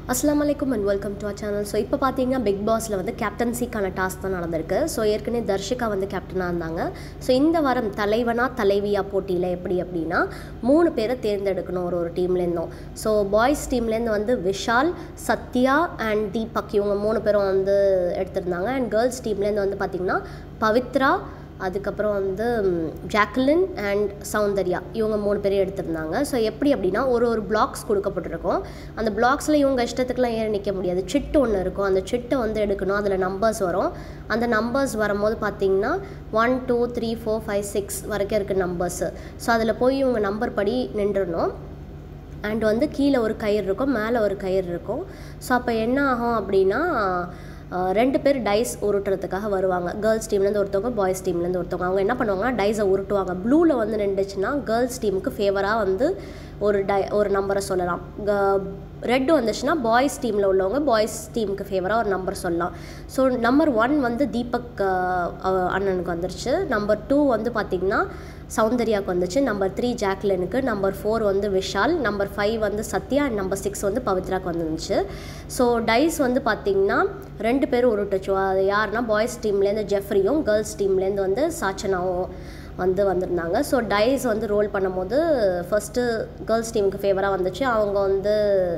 அஸ்லாம் வலைக்கும் and welcome to our channel so இப்போ பார்த்தீங்கன்னா பிக் பாஸில் வந்து கேப்டன்சிக்கான டாஸ்க் தான் நடந்திருக்கு ஸோ ஏற்கனவே தர்ஷிகா வந்து கேப்டனாக இருந்தாங்க ஸோ இந்த வாரம் தலைவனா தலைவியா போட்டியில் எப்படி அப்படின்னா மூணு பேரை தேர்ந்தெடுக்கணும் ஒரு ஒரு டீம்லேருந்தும் ஸோ பாய்ஸ் டீம்லேருந்து வந்து விஷால் சத்யா அண்ட் தீபக் இவங்க மூணு பேரும் வந்து எடுத்திருந்தாங்க அண்ட் கேர்ள்ஸ் டீம்லேருந்து வந்து பார்த்திங்கன்னா பவித்ரா அதுக்கப்புறம் வந்து ம், ஜாக்லின் அண்ட் சௌந்தர்யா இவங்க மூணு பேரையும் எடுத்திருந்தாங்க ஸோ எப்படி அப்படின்னா ஒரு ஒரு பிளாக்ஸ் கொடுக்கப்பட்டிருக்கும் அந்த பிளாக்ஸில் இவங்க இஷ்டத்துக்குலாம் ஏறி நிற்க முடியாது சிட்டு ஒன்று இருக்கும் அந்த சிட்டை வந்து எடுக்கணும் அதில் நம்பர்ஸ் வரும் அந்த நம்பர்ஸ் வரும்போது பார்த்தீங்கன்னா one two three four five six வரைக்கும் இருக்குது நம்பர்ஸு ஸோ அதில் போய் இவங்க நம்பர் படி நின்றுடணும் அண்ட் வந்து கீழே ஒரு கயிறு இருக்கும் மேலே ஒரு கயிறு இருக்கும் ஸோ அப்போ என்ன ஆகும் அப்படின்னா அஹ், ரெண்டு பேர் டைஸ் உருட்டுறதுக்காக வருவாங்க கேர்ள்ஸ் டீம்லேருந்து ஒருத்தவங்க பாய்ஸ் டீம்லேருந்து ஒருத்தவங்க அவங்க என்ன பண்ணுவாங்கன்னா டைஸை உருட்டுவாங்க ப்ளூவில் வந்து நின்றுச்சுன்னா கேர்ள்ஸ் டீமுக்கு ஃபேவராக வந்து ஒரு டை ஒரு நம்பரை சொல்லலாம் ரெட் வந்துச்சுன்னா பாய்ஸ் டீமில் உள்ளவங்க பாய்ஸ் டீமுக்கு ஃபேவராக ஒரு நம்பர் சொல்லலாம் ஸோ நம்பர் ஒன் வந்து தீபக் அஹ், அஹ், அண்ணனுக்கு வந்துருச்சு நம்பர் டூ வந்து பார்த்திங்கன்னா சௌந்தர்யாவுக்கு வந்துச்சு நம்பர் த்ரீ ஜாக்லினுக்கு நம்பர் ஃபோர் வந்து விஷால் நம்பர் ஃபைவ் வந்து சத்யா அண்ட் நம்பர் சிக்ஸ் வந்து பவித்ராக்கு வந்துருந்துச்சு ஸோ டைஸ் வந்து பார்த்திங்கன்னா ரெண்டு பேரும் உருட்டுச்சு அது யாருன்னா பாய்ஸ் டீம்லேருந்து ஜெஃப்ரியும் கேர்ள்ஸ் டீம்லேருந்து வந்து சாச்சனாவும் வந்து வந்திருந்தாங்க ஸோ டைஸ் வந்து ரோல் பண்ணும்போது ஃபஸ்ட்டு கேர்ள்ஸ் டீமுக்கு ஃபேவராக வந்துச்சு அவங்க வந்து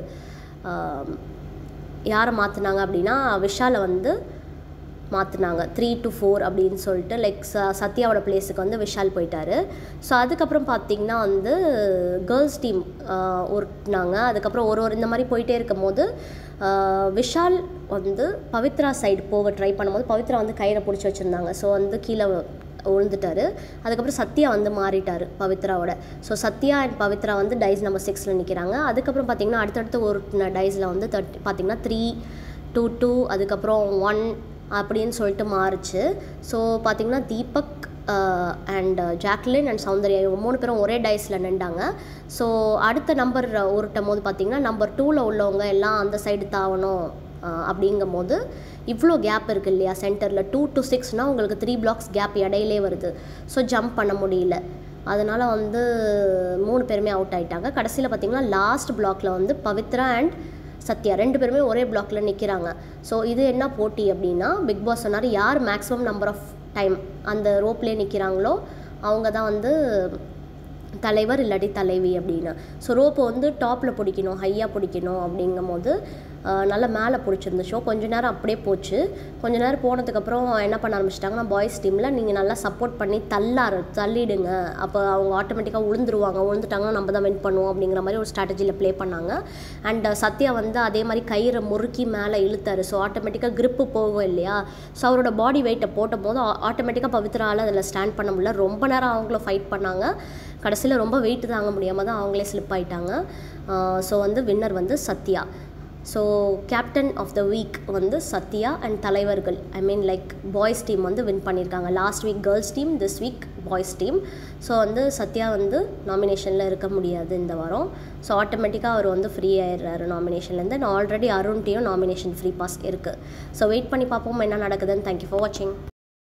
ஆம், யாரை மாற்றினாங்க அப்படின்னா விஷாலை வந்து மாற்றினாங்க த்ரீ டு ஃபோர் அப்படின்னு சொல்லிட்டு லைக் ச சத்யாவோட பிளேஸுக்கு வந்து விஷால் போயிட்டாரு ஸோ அதுக்கப்புறம் பார்த்தீங்கன்னா வந்து கேர்ள்ஸ் டீம் உருட்டினாங்க அதுக்கப்புறம் ஒரு ஒரு இந்த மாதிரி போயிட்டே இருக்கும்போது ஆஹ், விஷால் வந்து பவித்ரா சைடு போக ட்ரை பண்ணும்போது பவித்ரா வந்து கயிறை பிடிச்சி வச்சுருந்தாங்க ஸோ வந்து கீழே விழுந்துட்டாரு அதுக்கப்புறம் சத்யா வந்து மாறிட்டார் பவித்ராவோட ஸோ சத்யா அண்ட் பவித்ரா வந்து டைஸ் நம்பர் சிக்ஸில் நிற்கிறாங்க அதுக்கப்புறம் பார்த்தீங்கன்னா அடுத்தடுத்து ஒரு டைஸில் வந்து தட் பார்த்தீங்கன்னா த்ரீ டூ டூ அதுக்கப்புறம் ஒன் அப்படின்னு சொல்லிட்டு மாறுச்சு ஸோ பார்த்தீங்கன்னா Deepak and Jacqueline and Soundarya இவங்க மூணு பேரும் ஒரே டைஸில் நின்றாங்க ஸோ அடுத்த நம்பர் உருட்டும் போது பார்த்தீங்கன்னா நம்பர் டூவில் உள்ளவங்க எல்லாம் அந்த சைடு தாவணும் அஹ், அப்படிங்கும்போது இவ்வளோ கேப் இருக்குது இல்லையா சென்டரில் டூ டு சிக்ஸ்னால் உங்களுக்கு த்ரீ பிளாக்ஸ் கேப் இடையிலே வருது ஸோ ஜம்ப் பண்ண முடியல அதனால் வந்து மூணு பேருமே அவுட் ஆயிட்டாங்க கடைசியில் பார்த்தீங்கன்னா லாஸ்ட் பிளாக்ல வந்து பவித்ரா அண்ட் சத்யா ரெண்டு பேருமே ஒரே பிளாக்ல நிற்கிறாங்க ஸோ இது என்ன போட்டி அப்படின்னா பிக் பாஸ் சொன்னார் யார் மேக்ஸிமம் நம்பர் ஆஃப் டைம் அந்த ரோப்லேயே நிற்கிறாங்களோ அவங்க தான் வந்து தலைவர் இல்லாட்டி தலைவி அப்படின்னு ஸோ ரோப்பை வந்து டாப்பில் பிடிக்கணும் ஹையாக பிடிக்கணும் அப்படிங்கும்போது ஆஹ், நல்லா மேலே பிடிச்சிருந்துச்சோ கொஞ்ச நேரம் அப்படியே போச்சு கொஞ்ச நேரம் போனதுக்கப்புறம் என்ன பண்ண ஆரம்பிச்சிட்டாங்கன்னா பாய்ஸ் டீமில் நீங்கள் நல்லா சப்போர்ட் பண்ணி தள்ளாரு தள்ளிடுங்க அப்போ அவங்க ஆட்டோமேட்டிக்காக உளுந்துருவாங்க உளுந்துட்டாங்கன்னா நம்ம தான் வின் பண்ணுவோம் அப்படிங்கிற மாதிரி ஒரு ஸ்ட்ராட்டஜியில் ப்ளே பண்ணாங்க அண்ட் சத்யா வந்து அதே மாதிரி கயிறை முறுக்கி மேலே இழுத்தாரு ஸோ ஆட்டோமேட்டிக்காக grip போகும் இல்லையா ஸோ அவரோட பாடி வெயிட்டை போட்ட போது ஆட்டோமேட்டிக்காக பவித்ரால அதில் ஸ்டாண்ட் பண்ண முடியல ரொம்ப நேரம் அவங்களும் ஃபைட் பண்ணாங்க கடைசியில் ரொம்ப வெயிட் தாங்க முடியாமல் தான் அவங்களே ஸ்லிப் ஆயிட்டாங்க ஸோ வந்து வின்னர் வந்து Sathya so captain of the week வந்து சத்யா அண்ட் தலைவர்கள் I mean like boys team வந்து வின் பண்ணியிருக்காங்க last week girls team this week boys team so வந்து சத்யா வந்து நாமினேஷனில் இருக்க முடியாது இந்த வாரம் ஸோ ஆட்டோமேட்டிக்காக அவர் வந்து ஃப்ரீ ஆயிடுறாரு நாமினேஷன்லேருந்து நான் ஆல்ரெடி அருண்ட்டையும் நாமினேஷன் ஃப்ரீ பாஸ் இருக்குது ஸோ வெயிட் பண்ணி பார்ப்போம் என்ன நடக்குதுன்னு தேங்க்யூ ஃபார் வாட்சிங்